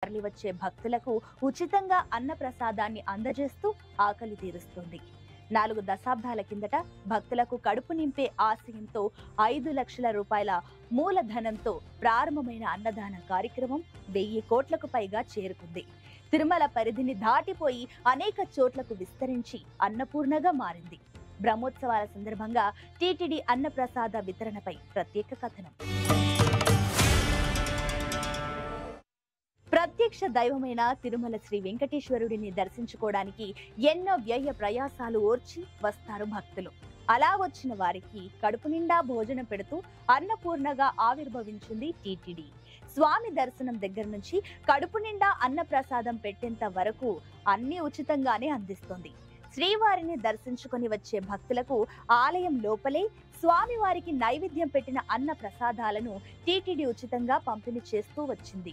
తరలి వచ్చే భక్తులకు ఉచితంగా అన్న ప్రసాదాన్ని అందజేస్తూ ఆకలి తీరుస్తుంది నాలుగు దశాబ్దాల కిందట భక్తులకు కడుపు నింపే ఆశయంతో ఐదు లక్షల రూపాయల మూలధనంతో ప్రారంభమైన అన్నదాన కార్యక్రమం వెయ్యి కోట్లకు పైగా చేరుకుంది తిరుమల పరిధిని దాటిపోయి అనేక చోట్లకు విస్తరించి అన్నపూర్ణగా మారింది బ్రహ్మోత్సవాల సందర్భంగా టీటీడీ అన్నప్రసాద వితరణపై ప్రత్యేక కథనం ప్రత్యక్ష దైవమైన తిరుమల శ్రీ వెంకటేశ్వరుడిని దర్శించుకోవడానికి ఎన్నో వ్యయ ప్రయాసాలు ఓర్చి వస్తారు భక్తులు అలా వచ్చిన వారికి కడుపు నిండా భోజనం పెడుతూ అన్నపూర్ణగా ఆవిర్భవించింది టీటీడీ స్వామి దర్శనం దగ్గర నుంచి కడుపు నిండా అన్న ప్రసాదం పెట్టేంత వరకు అన్ని ఉచితంగానే అందిస్తుంది శ్రీవారిని దర్శించుకొని వచ్చే భక్తులకు ఆలయం లోపలే స్వామివారికి నైవేద్యం పెట్టిన అన్న ప్రసాదాలను టీటీడీ ఉచితంగా పంపిణీ చేస్తూ వచ్చింది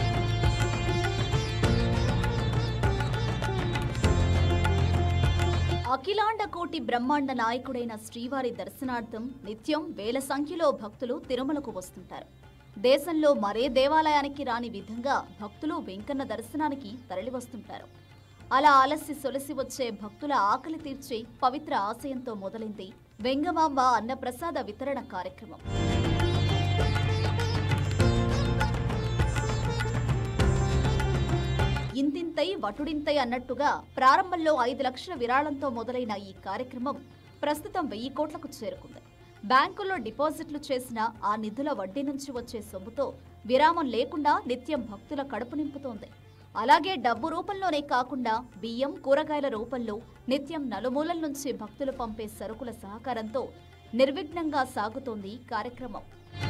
అఖిలాండ కోటి బ్రహ్మాండ నాయకుడైన శ్రీవారి దర్శనార్థం నిత్యం వేల సంఖ్యలో భక్తులు తిరుమలకు వస్తుంటారు దేశంలో మరే దేవాలయానికి రాని విధంగా భక్తులు వెంకన్న దర్శనానికి తరలివస్తుంటారు అలా అలసి సొలసి వచ్చే భక్తుల ఆకలి తీర్చే పవిత్ర ఆశయంతో మొదలైంది వెంగమాంబ అన్నప్రసాద వితరణ కార్యక్రమం ఇంతింతై వటుడింతై అన్నట్టుగా ప్రారంభంలో ఐదు లక్షల విరాళంతో మొదలైన ఈ కార్యక్రమం ప్రస్తుతం వెయ్యి కోట్లకు చేరుకుంది బ్యాంకుల్లో డిపాజిట్లు చేసిన ఆ నిధుల వడ్డీ నుంచి వచ్చే సొమ్ముతో విరామం లేకుండా నిత్యం భక్తుల కడుపు నింపుతోంది అలాగే డబ్బు రూపంలోనే కాకుండా బియ్యం కూరగాయల రూపంలో నిత్యం నలుమూలల నుంచి భక్తులు పంపే సరుకుల సహకారంతో నిర్విఘ్నంగా సాగుతోంది ఈ కార్యక్రమం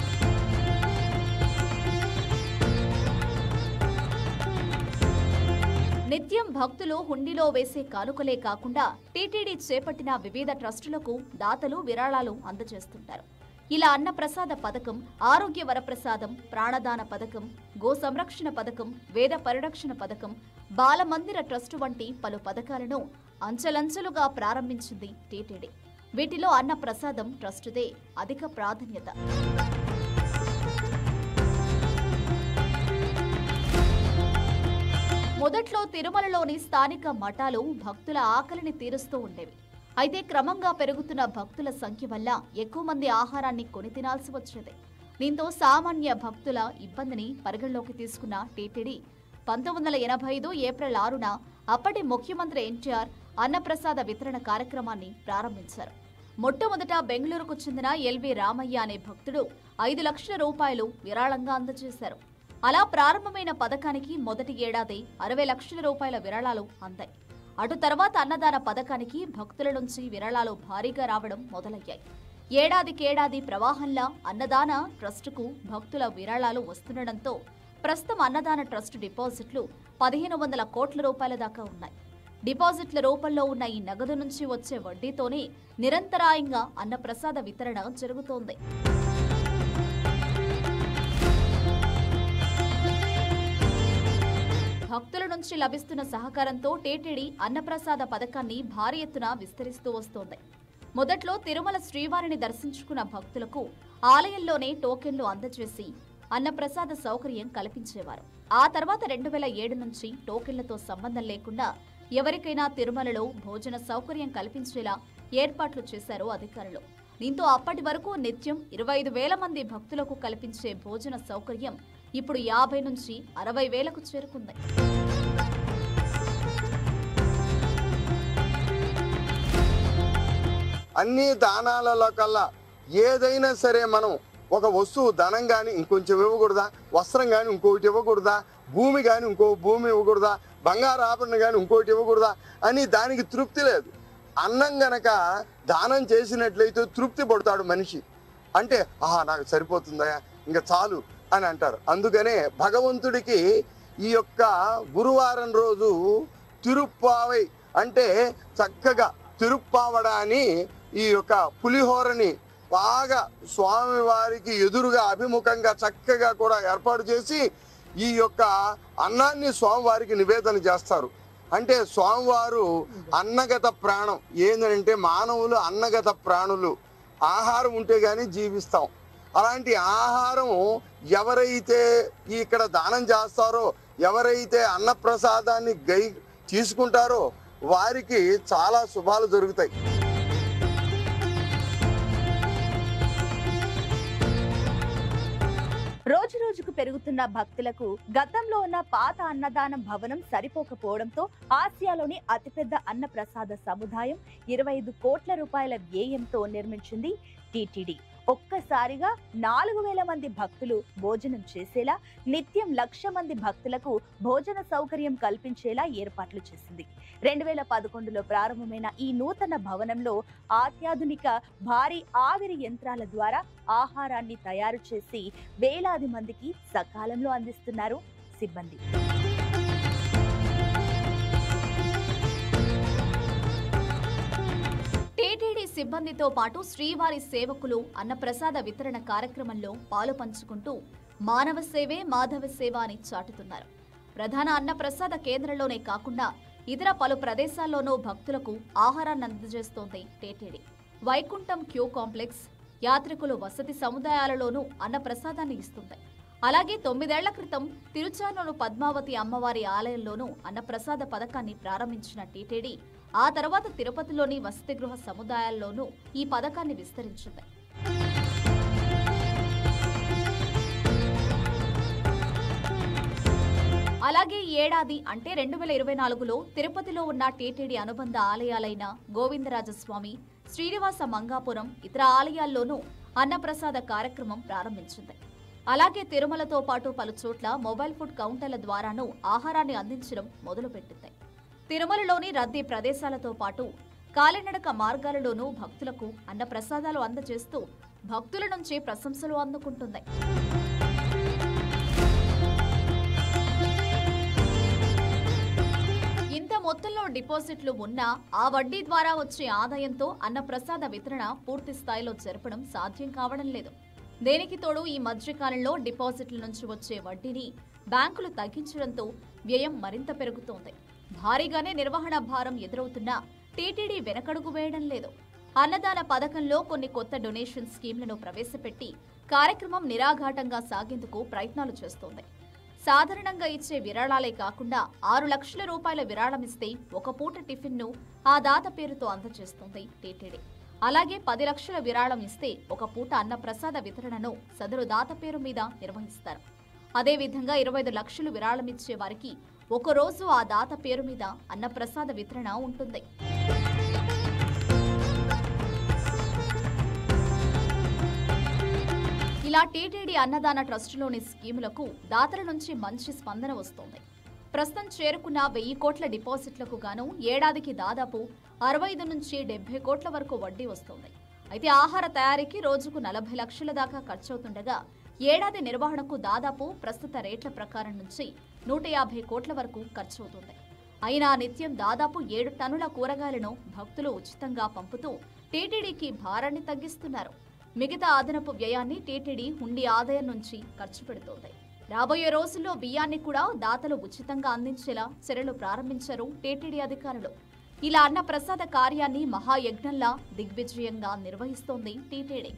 నిత్యం భక్తులు హుండీలో వేసే కానుకలే కాకుండా టీటీడీ చేపట్టిన వివిధ ట్రస్టులకు దాతలు విరాళాలు అందజేస్తుంటారు ఇలా అన్నప్రసాద పథకం ఆరోగ్య వరప్రసాదం ప్రాణదాన పథకం గో సంరక్షణ పథకం వేద పరిరక్షణ పథకం బాలమందిర ట్రస్టు వంటి పలు పథకాలను అంచెలంచెలుగా ప్రారంభించింది టీటీడీ వీటిలో అన్నప్రసాదం ట్రస్టుదే అధిక ప్రాధాన్యత మొదట్లో తిరుమలలోని స్థానిక మఠాలు భక్తుల ఆకలిని తీరుస్తూ ఉండేవి అయితే క్రమంగా పెరుగుతున్న భక్తుల సంఖ్య వల్ల ఎక్కువ మంది ఆహారాన్ని కొని తినాల్సి వచ్చేది దీంతో సామాన్య భక్తుల ఇబ్బందిని పరిగణలోకి తీసుకున్న టీటీడీ పంతొమ్మిది వందల ఎనభై ఐదు ఏప్రిల్ ఆరున అప్పటి ముఖ్యమంత్రి ఎన్టీఆర్ అన్నప్రసాద వితరణ కార్యక్రమాన్ని ప్రారంభించారు మొట్టమొదట బెంగళూరుకు చెందిన ఎల్వి రామయ్య అనే భక్తుడు ఐదు లక్షల రూపాయలు విరాళంగా అందజేశారు అలా ప్రారంభమైన పథకానికి మొదటి ఏడాది అరవై లక్షల రూపాయల విరాళాలు అందాయి అటు తర్వాత అన్నదాన పథకానికి భక్తుల నుంచి విరాళాలు భారీగా రావడం మొదలయ్యాయి ఏడాదికేడాది ప్రవాహంలా అన్నదాన ట్రస్టుకు భక్తుల విరాళాలు వస్తుండటంతో ప్రస్తుతం అన్నదాన ట్రస్ట్ డిపాజిట్లు పదిహేను వందల కోట్ల రూపాయల దాకా ఉన్నాయి డిపాజిట్ల రూపంలో ఉన్న ఈ నగదు నుంచి వచ్చే వడ్డీతోనే నిరంతరాయంగా అన్నప్రసాద వితరణ జరుగుతోంది భక్తుల నుంచి లభిస్తున్న సహకారంతో టీటీడీ అన్నప్రసాద పథకాన్ని భారీ ఎత్తున విస్తరిస్తూ వస్తోంది మొదట్లో తిరుమల శ్రీవారిని దర్శించుకున్న భక్తులకు ఆలయంలోనే టోకెన్లు అందజేసి అన్నప్రసాద సౌకర్యం కల్పించేవారు ఆ తర్వాత రెండు వేల ఏడు నుంచి టోకెన్లతో సంబంధం లేకుండా ఎవరికైనా తిరుమలలో భోజన సౌకర్యం కల్పించేలా ఏర్పాట్లు చేశారు అధికారులు దీంతో అప్పటి వరకు నిత్యం ఇరవై ఐదు వేల మంది భక్తులకు కల్పించే భోజన సౌకర్యం ఇప్పుడు యాభై నుంచి అరవై వేలకు చేరుకుంది అన్ని దానాలలో కల్లా ఏదైనా సరే మనం ఒక వస్తువు ధనం కానీ ఇంకొంచెం ఇవ్వకూడదా వస్త్రం కానీ ఇంకొకటి ఇవ్వకూడదా భూమి కానీ ఇంకో భూమి ఇవ్వకూడదా బంగారు ఆభరణ కానీ ఇంకోటి ఇవ్వకూడదా అని దానికి తృప్తి లేదు అన్నం గనక దానం చేసినట్లయితే తృప్తి పడతాడు మనిషి అంటే ఆహా నాకు సరిపోతుందా ఇంకా చాలు అని అంటారు అందుకనే భగవంతుడికి ఈ యొక్క గురువారం రోజు తిరుప్పావై అంటే చక్కగా తిరుప్పావడ అని ఈ యొక్క పులిహోరని బాగా స్వామివారికి ఎదురుగా అభిముఖంగా చక్కగా కూడా ఏర్పాటు చేసి ఈ యొక్క అన్నాన్ని స్వామివారికి నివేదన చేస్తారు అంటే స్వామివారు అన్నగత ప్రాణం ఏంటంటే మానవులు అన్నగత ప్రాణులు ఆహారం ఉంటే గానీ జీవిస్తాం అలాంటి ఆహారం ఎవరైతే ఇక్కడ దానం చేస్తారో ఎవరైతే అన్నప్రసాదాన్ని గై తీసుకుంటారో వారికి చాలా శుభాలు జరుగుతాయి రోజు రోజుకు పెరుగుతున్న భక్తులకు గతంలో ఉన్న పాత అన్నదానం భవనం సరిపోకపోవడంతో ఆసియాలోని అతిపెద్ద అన్న ప్రసాద సముదాయం ఇరవై ఐదు కోట్ల రూపాయల వ్యయంతో నిర్మించింది టిటిడి ఒక్కసారిగా నాలుగు వేల మంది భక్తులు భోజనం చేసేలా నిత్యం లక్ష మంది భక్తులకు భోజన సౌకర్యం కల్పించేలా ఏర్పాట్లు చేసింది రెండు వేల పదకొండులో ప్రారంభమైన ఈ నూతన భవనంలో అత్యాధునిక భారీ ఆవిరి యంత్రాల ద్వారా ఆహారాన్ని తయారు చేసి వేలాది మందికి సకాలంలో అందిస్తున్నారు సిబ్బంది టీటీడీ సిబ్బందితో పాటు శ్రీవారి సేవకులు అన్నప్రసాద వితరణ కార్యక్రమంలో పాలు పంచుకుంటూ మానవ సేవే మాధవ సేవ అని చాటుతున్నారు ప్రధాన అన్నప్రసాద కేంద్రంలోనే కాకుండా ఇతర పలు ప్రదేశాల్లోనూ భక్తులకు ఆహారాన్ని అందజేస్తోంది టీటీడీ వైకుంఠం క్యూ కాంప్లెక్స్ యాత్రికులు వసతి సముదాయాలలోనూ అన్నప్రసాదాన్ని ఇస్తుంది అలాగే తొమ్మిదేళ్ల క్రితం తిరుచానూరు పద్మావతి అమ్మవారి ఆలయంలోనూ అన్నప్రసాద పథకాన్ని ప్రారంభించిన టీటీడీ ఆ తర్వాత తిరుపతిలోని వసతి గృహ సముదాయాల్లోనూ ఈ పథకాన్ని విస్తరించింది అలాగే ఈ ఏడాది అంటే రెండు వేల ఇరవై నాలుగులో తిరుపతిలో ఉన్న టీటీడీ అనుబంధ ఆలయాలైన గోవిందరాజస్వామి శ్రీనివాస మంగాపురం ఇతర ఆలయాల్లోనూ అన్నప్రసాద కార్యక్రమం ప్రారంభించింది అలాగే తిరుమలతో పాటు పలు చోట్ల మొబైల్ ఫుడ్ కౌంటర్ల ద్వారానూ ఆహారాన్ని అందించడం మొదలుపెట్టింది తిరుమలలోని రద్దీ ప్రదేశాలతో పాటు కాలినడక మార్గాలలోనూ భక్తులకు అన్నప్రసాదాలు అందజేస్తూ భక్తుల నుంచి ప్రశంసలు అందుకుంటుంది ఇంత మొత్తంలో డిపాజిట్లు ఉన్నా ఆ వడ్డీ ద్వారా వచ్చే ఆదాయంతో అన్నప్రసాద వితరణ పూర్తి స్థాయిలో జరపడం సాధ్యం కావడం లేదు దేనికి తోడు ఈ మధ్యకాలంలో డిపాజిట్ల నుంచి వచ్చే వడ్డీని బ్యాంకులు తగ్గించడంతో వ్యయం మరింత పెరుగుతోంది భారీగానే నిర్వహణ భారం ఎదురవుతున్నా టీటీడీ వెనకడుగు వేయడం లేదు అన్నదాన పథకంలో కొన్ని కొత్త డొనేషన్ స్కీమ్లను ప్రవేశపెట్టి కార్యక్రమం నిరాఘాటంగా సాగేందుకు ప్రయత్నాలు చేస్తోంది సాధారణంగా ఇచ్చే విరాళాలే కాకుండా ఆరు లక్షల రూపాయల విరాళమిస్తే ఒక పూట టిఫిన్ను ఆ దాత పేరుతో అందజేస్తుంది టీటీడీ అలాగే పది లక్షల విరాళం ఇస్తే ఒక పూట అన్నప్రసాద వితరణను సదరు దాత పేరు మీద నిర్వహిస్తారు అదేవిధంగా ఇరవై ఐదు లక్షలు విరాళమిచ్చే వారికి ఒక రోజు ఆ దాత పేరు మీద అన్నప్రసాద వితరణ ఉంటుంది ఇలా టీటీడీ అన్నదాన ట్రస్టులోని స్కీములకు దాతల నుంచి మంచి స్పందన వస్తోంది ప్రస్తుతం చేరుకున్న వెయ్యి కోట్ల డిపాజిట్లకు గాను ఏడాదికి దాదాపు అరవై ఐదు నుంచి డెబ్బై కోట్ల వరకు వడ్డీ వస్తోంది అయితే ఆహార తయారీకి రోజుకు నలభై లక్షల దాకా ఖర్చవుతుండగా ఏడాది నిర్వహణకు దాదాపు ప్రస్తుత రేట్ల ప్రకారం నుంచి నూట యాభై కోట్ల వరకు ఖర్చవుతుంది అయినా నిత్యం దాదాపు ఏడు టన్నుల కూరగాయలను భక్తులు ఉచితంగా పంపుతూ టీటీడీకి భారాన్ని తగ్గిస్తున్నారు మిగతా అదనపు వ్యయాన్ని టీటీడీ హుండీ ఆదాయం నుంచి ఖర్చు పెడుతోంది రాబోయే రోజుల్లో బియ్యాన్ని కూడా దాతలు ఉచితంగా అందించేలా చర్యలు ప్రారంభించారు టీటీడీ అధికారులు ఇలా అన్న ప్రసాద కార్యాన్ని మహాయజ్ఞంలా దిగ్విజయంగా నిర్వహిస్తోంది టీటీడీ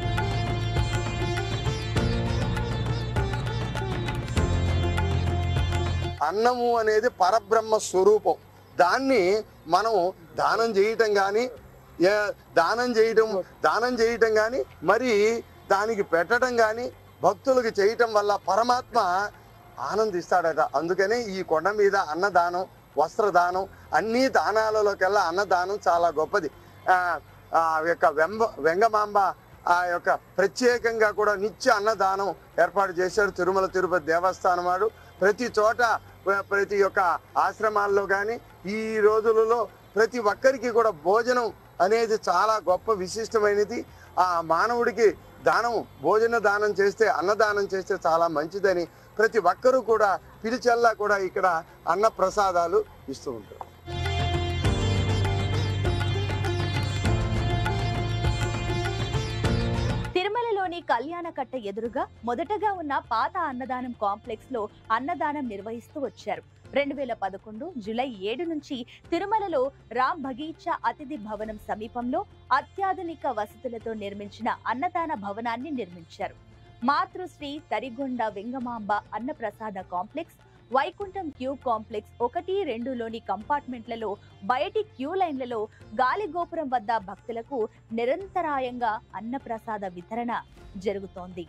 అన్నము అనేది పరబ్రహ్మ స్వరూపం దాన్ని మనం దానం చేయటం కానీ దానం చేయటం దానం చేయటం కానీ మరి దానికి పెట్టడం కానీ భక్తులకు చేయటం వల్ల పరమాత్మ ఆనందిస్తాడట అందుకనే ఈ కొండ మీద అన్నదానం వస్త్రదానం అన్ని దానాలలోకెల్లా అన్నదానం చాలా గొప్పది ఆ ఆ యొక్క వెంబ వెంగమాంబ ఆ యొక్క ప్రత్యేకంగా కూడా నిత్య అన్నదానం ఏర్పాటు చేశాడు తిరుమల తిరుపతి దేవస్థానం వాడు ప్రతి చోట ప్ర- ప్రతి ఒక్క ఆశ్రమాల్లో కానీ ఈ రోజులలో ప్రతి ఒక్కరికి కూడా భోజనం అనేది చాలా గొప్ప విశిష్టమైనది ఆ మానవుడికి దానం భోజన దానం చేస్తే అన్నదానం చేస్తే చాలా మంచిదని ప్రతి ఒక్కరూ కూడా పిలిచెల్లా కూడా ఇక్కడ అన్న ప్రసాదాలు ఇస్తూ ఉంటారు తిరుమలలోని కళ్యాణకట్ట ఎదురుగా మొదటగా ఉన్న పాత అన్నదానం కాంప్లెక్స్ లో అన్నదానం నిర్వహిస్తూ వచ్చారు రెండు వేల పదకొండు జూలై ఏడు నుంచి తిరుమలలో రామ్ భగీచా అతిథి భవనం సమీపంలో అత్యాధునిక వసతులతో నిర్మించిన అన్నదాన భవనాన్ని నిర్మించారు మాతృశ్రీ తరిగొండ వెంగమాంబ అన్నప్రసాద కాంప్లెక్స్ వైకుంఠం క్యూ కాంప్లెక్స్ ఒకటి రెండులోని కంపార్ట్మెంట్లలో బయటి క్యూ లైన్లలో గాలి గోపురం వద్ద భక్తులకు నిరంతరాయంగా అన్నప్రసాద వితరణ జరుగుతోంది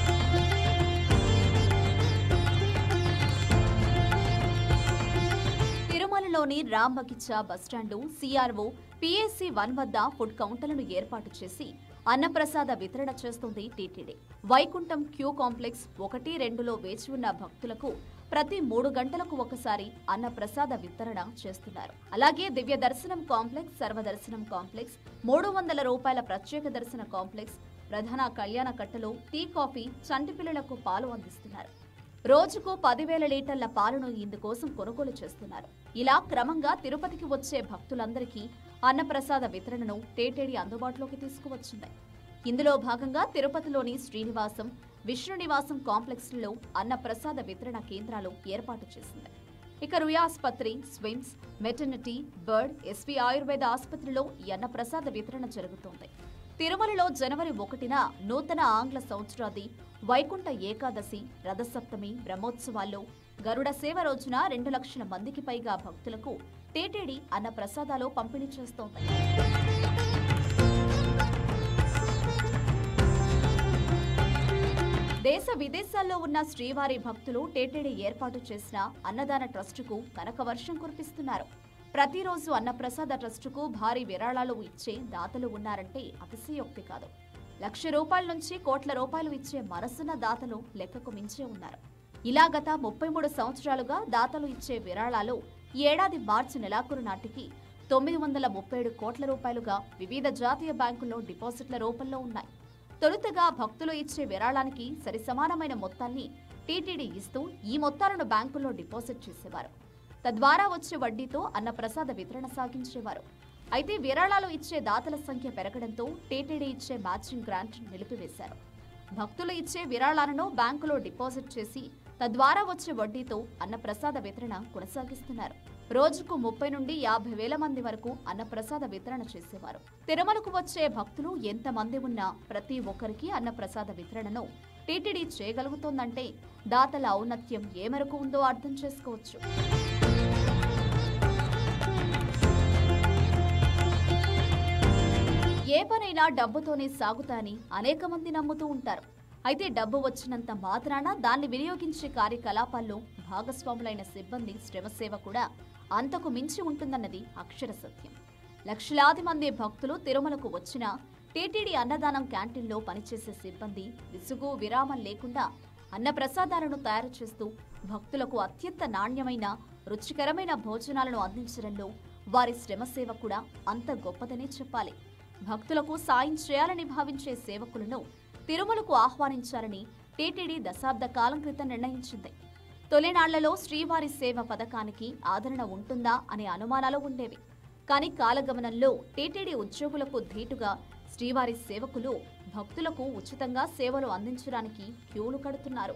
తిరుమలలోని Rambagicha bus stand CRO PSC one వద్ద ఫుడ్ కౌంటర్లను ఏర్పాటు చేసి అన్నప్రసాద వితరణ చేస్తుంది టీటీడీ వైకుంఠం క్యూ కాంప్లెక్స్ ఒకటి రెండులో వేచి ఉన్న భక్తులకు ప్రతి మూడు గంటలకు ఒకసారి అన్నప్రసాద వితరణ చేస్తున్నారు అలాగే దివ్య దర్శనం కాంప్లెక్స్ సర్వదర్శనం కాంప్లెక్స్ మూడు వందల రూపాయల ప్రత్యేక దర్శన కాంప్లెక్స్ ప్రధాన కళ్యాణ కట్టలో టీ కాఫీ చంటి పిల్లలకు పాలు అందిస్తున్నారు రోజుకు పదివేల లీటర్ల పాలను ఇందుకోసం కొనుగోలు చేస్తున్నారు ఇలా క్రమంగా తిరుపతికి వచ్చే భక్తులందరికీ అన్నప్రసాద వితరణను టీటీడీ అందుబాటులోకి తీసుకువచ్చింది ఇందులో భాగంగా తిరుపతిలోని శ్రీనివాసం విష్ణు నివాసం కాంప్లెక్స్లలో అన్నప్రసాద వితరణ కేంద్రాలు ఏర్పాటు చేసింది ఇక రుయా ఆసుపత్రి స్విమ్స్ మెటర్నిటీ బర్డ్ ఎస్వి ఆయుర్వేద ఆసుపత్రిలో ఈ అన్నప్రసాద వితరణ జరుగుతోంది తిరుమలలో జనవరి ఒకటిన నూతన ఆంగ్ల సంవత్సరాది వైకుంఠ ఏకాదశి రథసప్తమి బ్రహ్మోత్సవాల్లో గరుడ సేవ రోజున రెండు లక్షల మందికి పైగా భక్తులకు టీటీడీ అన్న ప్రసాదాలు పంపిణీ చేస్తోంది దేశ విదేశాల్లో ఉన్న శ్రీవారి భక్తులు టీటీడీ ఏర్పాటు చేసిన అన్నదాన ట్రస్టుకు కనక వర్షం కురిపిస్తున్నారు ప్రతిరోజు అన్నప్రసాద ట్రస్టుకు భారీ విరాళాలు ఇచ్చే దాతలు ఉన్నారంటే అతిశయోక్తి కాదు లక్ష రూపాయల నుంచి కోట్ల రూపాయలు ఇచ్చే మనసున్న దాతలు లెక్కకు మించే ఉన్నారు ఇలా గత ముప్పై మూడు సంవత్సరాలుగా దాతలు ఇచ్చే విరాళాలు ఈ ఏడాది మార్చి నెలాఖరు నాటికి తొమ్మిది వందల ముప్పై ఏడు కోట్ల రూపాయలుగా వివిధ జాతీయ బ్యాంకుల్లో డిపాజిట్ల రూపంలో ఉన్నాయి తొలుతగా భక్తులు ఇచ్చే విరాళానికి సరిసమానమైన మొత్తాన్ని టీటీడీ ఇస్తూ ఈ మొత్తాలను బ్యాంకుల్లో డిపాజిట్ చేసేవారు తద్వారా వచ్చే వడ్డీతో అన్నప్రసాద వితరణ సాగించేవారు అయితే విరాళాలు ఇచ్చే దాతల సంఖ్య పెరగడంతో టీటీడీ ఇచ్చే మ్యాచింగ్ గ్రాంట్ నిలిపివేశారు భక్తులు ఇచ్చే విరాళాలను బ్యాంకులో డిపాజిట్ చేసి తద్వారా వచ్చే వడ్డీతో అన్నప్రసాద వితరణ కొనసాగిస్తున్నారు రోజుకు ముప్పై నుండి యాభై వేల మంది వరకు అన్నప్రసాద వితరణ చేసేవారు తిరుమలకు వచ్చే భక్తులు ఎంతమంది ఉన్నా ప్రతి ఒక్కరికి అన్నప్రసాద వితరణను టీటీడీ చేయగలుగుతోందంటే దాతల ఔన్నత్యం ఏ మేరకు ఉందో అర్థం చేసుకోవచ్చు ఏ పనైనా డబ్బుతోనే సాగుతాని అనేక మంది నమ్ముతూ ఉంటారు అయితే డబ్బు వచ్చినంత మాత్రాన దాన్ని వినియోగించే కార్యకలాపాల్లో భాగస్వాములైన సిబ్బంది శ్రమసేవ కూడా అంతకు మించి ఉంటుందన్నది అక్షర సత్యం లక్షలాది మంది భక్తులు తిరుమలకు వచ్చినా టీటీడీ అన్నదానం క్యాంటీన్లో పనిచేసే సిబ్బంది విసుగు విరామం లేకుండా అన్న ప్రసాదాలను తయారు చేస్తూ భక్తులకు అత్యంత నాణ్యమైన రుచికరమైన భోజనాలను అందించడంలో వారి శ్రమసేవ కూడా అంత గొప్పదనే చెప్పాలి భక్తులకు సాయం చేయాలని భావించే సేవకులను తిరుమలకు ఆహ్వానించాలని టీటీడీ దశాబ్ద కాలం క్రితం నిర్ణయించింది తొలినాళ్లలో శ్రీవారి సేవ పథకానికి ఆదరణ ఉంటుందా అనే అనుమానాలు ఉండేవి కానీ కాలగమనంలో టీటీడీ ఉద్యోగులకు ధీటుగా శ్రీవారి సేవకులు భక్తులకు ఉచితంగా సేవలు అందించడానికి క్యూలు కడుతున్నారు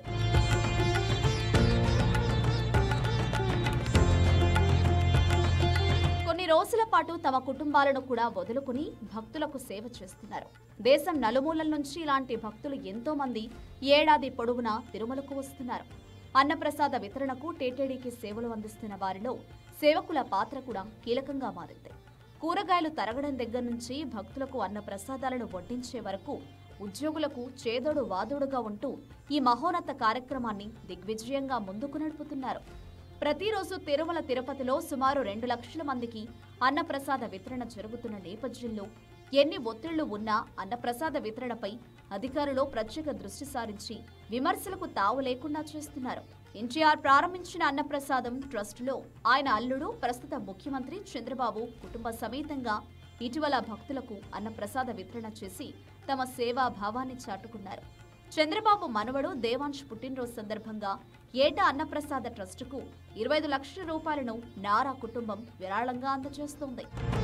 కొన్ని రోజుల పాటు తమ కుటుంబాలను కూడా వదులుకుని భక్తులకు సేవ చేస్తున్నారు దేశం నలుమూలల నుంచి ఇలాంటి భక్తులు ఎంతో మంది ఏడాది పొడవునా తిరుమలకు వస్తున్నారు అన్నప్రసాద వితరణకు టీటీడీకి సేవలు అందిస్తున్న వారిలో సేవకుల పాత్ర కూడా కీలకంగా మారింది కూరగాయలు తరగడం దగ్గర నుంచి భక్తులకు అన్న ప్రసాదాలను వడ్డించే వరకు ఉద్యోగులకు చేదోడు వాదోడుగా ఉంటూ ఈ మహోన్నత కార్యక్రమాన్ని దిగ్విజయంగా ముందుకు నడుపుతున్నారు ప్రతిరోజు తిరుమల తిరుపతిలో సుమారు రెండు లక్షల మందికి అన్నప్రసాద వితరణ జరుగుతున్న నేపథ్యంలో ఎన్ని ఒత్తిళ్లు ఉన్నా అన్నప్రసాద వితరణపై అధికారులు ప్రత్యేక దృష్టి సారించి విమర్శలకు తావు లేకుండా చేస్తున్నారు ఎన్టీఆర్ ప్రారంభించిన అన్నప్రసాదం ట్రస్టులో ఆయన అల్లుడు ప్రస్తుత ముఖ్యమంత్రి చంద్రబాబు కుటుంబ సమేతంగా ఇటీవల భక్తులకు అన్నప్రసాద వితరణ చేసి తమ సేవా భావాన్ని చాటుకున్నారు చంద్రబాబు మనవడు దేవాంశ్ పుట్టినరోజు సందర్భంగా ఏటా అన్నప్రసాద ట్రస్టుకు ఇరవై ఐదు లక్షల రూపాయలను నారా కుటుంబం విరాళంగా అందజేస్తోంది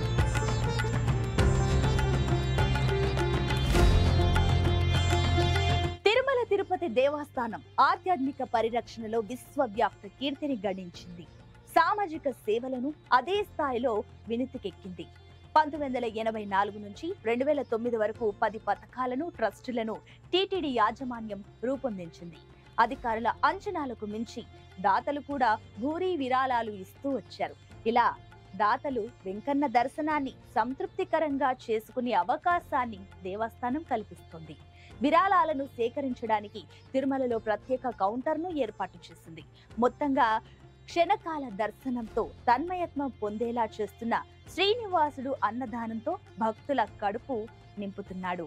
తిరుమల తిరుపతి దేవస్థానం ఆధ్యాత్మిక పరిరక్షణలో విశ్వవ్యాప్త కీర్తిని గడించింది సామాజిక సేవలను అదే స్థాయిలో వినితికెక్కింది పంతొమ్మిది వందల ఎనభై నాలుగు నుంచి రెండు వేల తొమ్మిది వరకు పది పథకాలను ట్రస్టులను టీటీడీ యాజమాన్యం రూపొందించింది అధికారుల అంచనాలకు మించి దాతలు కూడా భూరీ విరాళాలు ఇస్తూ వచ్చారు ఇలా దాతలు వెంకన్న దర్శనాన్ని సంతృప్తికరంగా చేసుకునే అవకాశాన్ని దేవస్థానం కల్పిస్తుంది విరాళాలను సేకరించడానికి తిరుమలలో ప్రత్యేక కౌంటర్ను ఏర్పాటు చేసింది మొత్తంగా క్షణకాల దర్శనంతో తన్మయత్వం పొందేలా చేస్తున్న శ్రీనివాసుడు అన్నదానంతో భక్తుల కడుపు నింపుతున్నాడు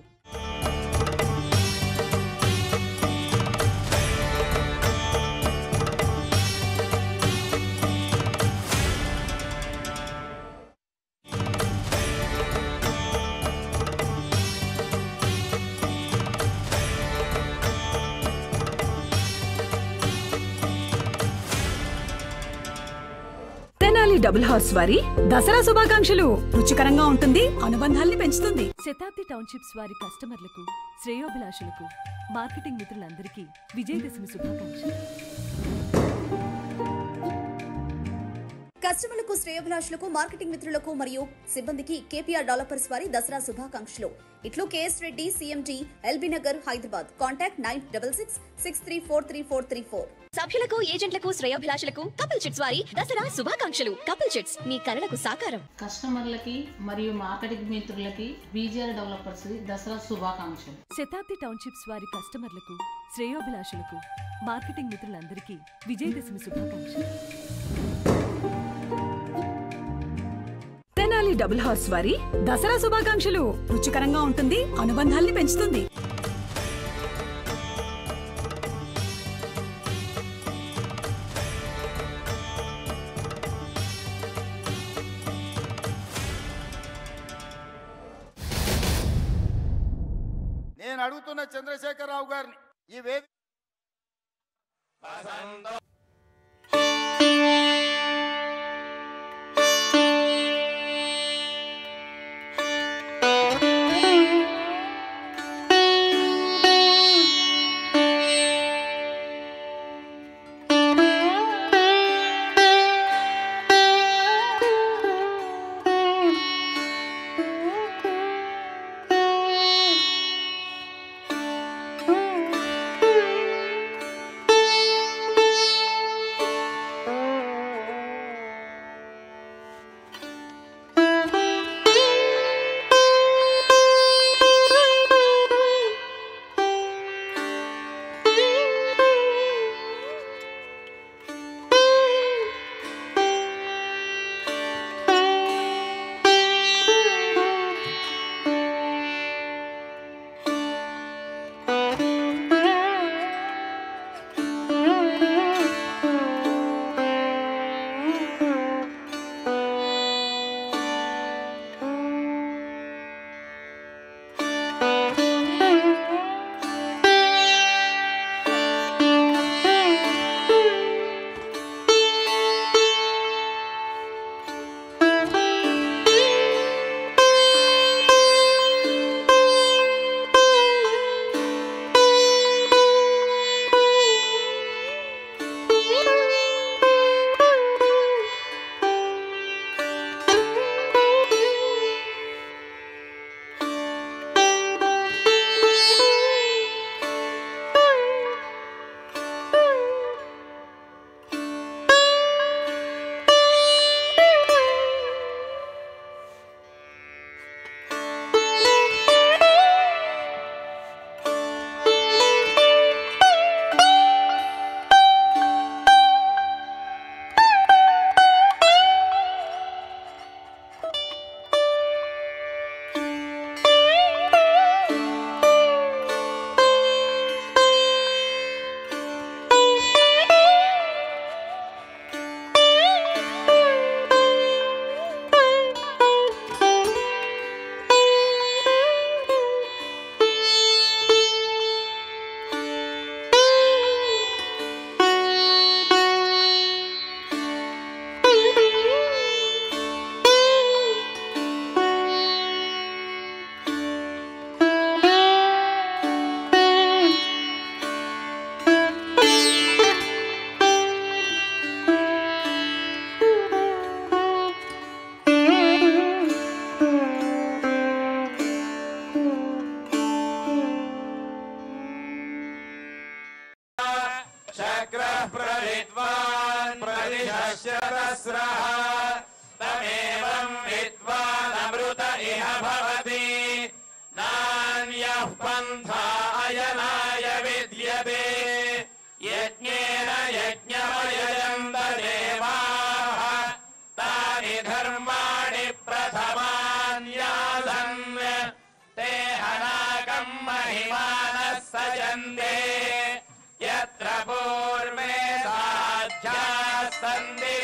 తెనాలి డబుల్ హౌస్ వారి దసరా శుభాకాంక్షలు రుచికరంగా ఉంటుంది అనుబంధాల్ని పెంచుతుంది శతాబ్ది టౌన్షిప్స్ వారి కస్టమర్లకు శ్రేయోభిలాషులకు మార్కెటింగ్ మిత్రులందరికీ విజయదశమి శుభాకాంక్షలు కస్టమర్లకు శ్రేయోభిలాషులకు మార్కెటింగ్ మిత్రులకు మరియు సిబ్బందికి కేపీఆర్ డెవలపర్స్ వారి దసరా శుభాకాంక్షలు ఇట్లు KS Reddy CMT LB Nagar Hyderabad contact nine double six six three four three four three four సభ్యులకు ఏజెంట్లకు శ్రేయోభిలాషులకు కపుల్ చిట్స్ వారి దసరా శుభాకాంక్షలు కపుల్ చిట్స్ మీ కలలకు సాకారం కస్టమర్లకి మరియు మార్కెటింగ్ మిత్రులకి బీజీఆర్ డెవలపర్స్ దసరా శుభాకాంక్షలు శతాబ్ది టౌన్షిప్స్ వారి కస్టమర్లకు శ్రేయోభిలాషులకు మార్కెటింగ్ మిత్రులందరికీ విజయదశమి శుభాకాంక్షలు తెనాలి డబుల్ హౌస్ వారి దసరా శుభాకాంక్షలు రుచికరంగా ఉంటుంది అనుబంధాల్ని పెంచుతుంది నేను అడుగుతున్న చంద్రశేఖరరావు గారిని ఈ వేది रतस्रः तमेवं विद्वानमृत इह भवति नान्यः पन्था अयनाय विद्यते यज्ञेन यज्ञमयजन्त देवाः तानि धर्माणि प्रथमान्यासन् ते हनाकम् महिमानः सजन्ते यत्र पूर्वे साध्याः सन्ति